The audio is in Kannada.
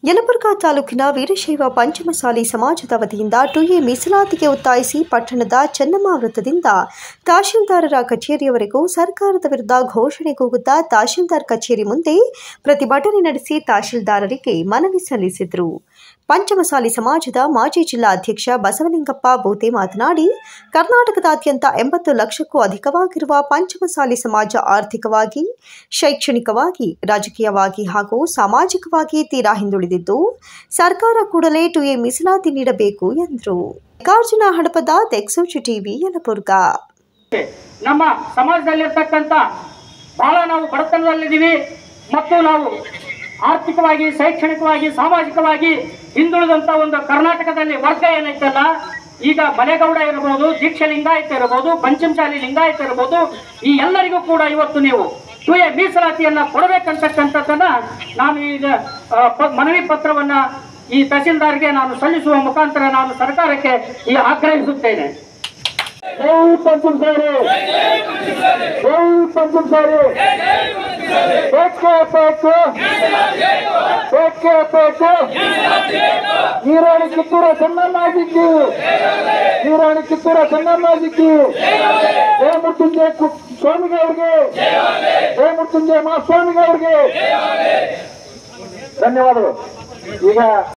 ಯಲಬುರ್ಗಾ ತಾಲೂಕಿನ ವೀರಶೈವ ಪಂಚಮಸಾಲಿ ಸಮಾಜದ ವತಿಯಿಂದ ಟುಯೆ ಮೀಸಲಾತಿಗೆ ಒತ್ತಾಯಿಸಿ ಪಟ್ಟಣದ ಚೆನ್ನಮ್ಮ ವೃತ್ತದಿಂದ ತಹಶೀಲ್ದಾರರ ಕಚೇರಿಯವರೆಗೂ ಸರ್ಕಾರದ ವಿರುದ್ಧ ಘೋಷಣೆ ಕೂಗುತ್ತಾ ತಹಶೀಲ್ದಾರ್ ಕಚೇರಿ ಮುಂದೆ ಪ್ರತಿಭಟನೆ ನಡೆಸಿ ತಹಶೀಲ್ದಾರರಿಗೆ ಮನವಿ ಸಲ್ಲಿಸಿದರು ಪಂಚಮಸಾಲಿ ಸಮಾಜದ ಮಾಜಿ ಜಿಲ್ಲಾ ಅಧ್ಯಕ್ಷ ಬಸವಲಿಂಗಪ್ಪ ಬೋತೆ ಮಾತನಾಡಿ ಕರ್ನಾಟಕದಾದ್ಯಂತ ಎಂಬತ್ತು ಲಕ್ಷಕ್ಕೂ ಅಧಿಕವಾಗಿರುವ ಪಂಚಮಸಾಲಿ ಸಮಾಜ ಆರ್ಥಿಕವಾಗಿ ಶೈಕ್ಷಣಿಕವಾಗಿ ರಾಜಕೀಯವಾಗಿ ಹಾಗೂ ಸಾಮಾಜಿಕವಾಗಿ ತೀರಾ ಹಿಂದುಳಿದಿದ್ದು ಸರ್ಕಾರ ಕೂಡಲೇ ಟುಎ ಮೀಸಲಾತಿ ನೀಡಬೇಕು ಎಂದರು ಮಲ್ಲಿಕಾರ್ಜುನ ಹಡಪದ ದೆಕ್ಸೋಚು ಟಿವಿ ಯಲಬುರ್ಗಾ ನಮ್ಮ ಸಮಾಜದಲ್ಲಿರ್ತಕ್ಕಂಥ ಬಹಳ ನಾವು ಬಡತನದಲ್ಲಿದ್ದೀವಿ ಮತ್ತು ನಾವು ಆರ್ಥಿಕವಾಗಿ ಶೈಕ್ಷಣಿಕವಾಗಿ ಸಾಮಾಜಿಕವಾಗಿ ಹಿಂದುಳಿದಂಥ ಒಂದು ಕರ್ನಾಟಕದಲ್ಲಿ ವರ್ಗ ಏನೈತಲ್ಲ ಈಗ ಮಲೆಗೌಡ ಇರಬಹುದು ದೀಕ್ಷೆ ಲಿಂಗಾಯತ ಇರಬಹುದು ಪಂಚಮಶಾಲಿ ಲಿಂಗಾಯತ ಇರಬಹುದು ಈ ಎಲ್ಲರಿಗೂ ಕೂಡ ಇವತ್ತು ನೀವು ಟುಎ ಮೀಸಲಾತಿಯನ್ನ ಕೊಡಬೇಕಂತಕ್ಕಂಥದ್ದನ್ನ ನಾನು ಈಗ ಆ, ಪ- ಮನವಿ ಪತ್ರವನ್ನ ಈ ತಹಸೀಲ್ದಾರ್ಗೆ ನಾನು ಸಲ್ಲಿಸುವ ಮುಖಾಂತರ ನಾನು ಸರ್ಕಾರಕ್ಕೆ ಈ ಆಗ್ರಹಿಸುತ್ತೇನೆ ಜೈ ಪಂಚಮಸಾರಿ ಜೈ ಪಂಚಮಸಾರಿ ಬೇಕೇ ಬೇಕು ಬೇಕೇ ಬೇಕು ನೀರಾಣಿ ಕಿತ್ತೂರ ಚೆನ್ನಮ್ಮಾಜಿಕ್ಕಿ ನೀರಾಣಿ ಕಿತ್ತೂರ ಚೆನ್ನಮ್ಮಾಜಿಕ್ಕಿ ಜಯ ಮೃತ್ಯುಂಜಯ ಕು- ಸ್ವಾಮಿಗೆ ಅವ್ರಿಗೆ ಜಯ ಮೃತ್ಯುಂಜಯ ಮಹಾಸ್ವಾಮಿಗೆ ಅವ್ರಿಗೆ ಧನ್ಯವಾದಗಳು ಈಗ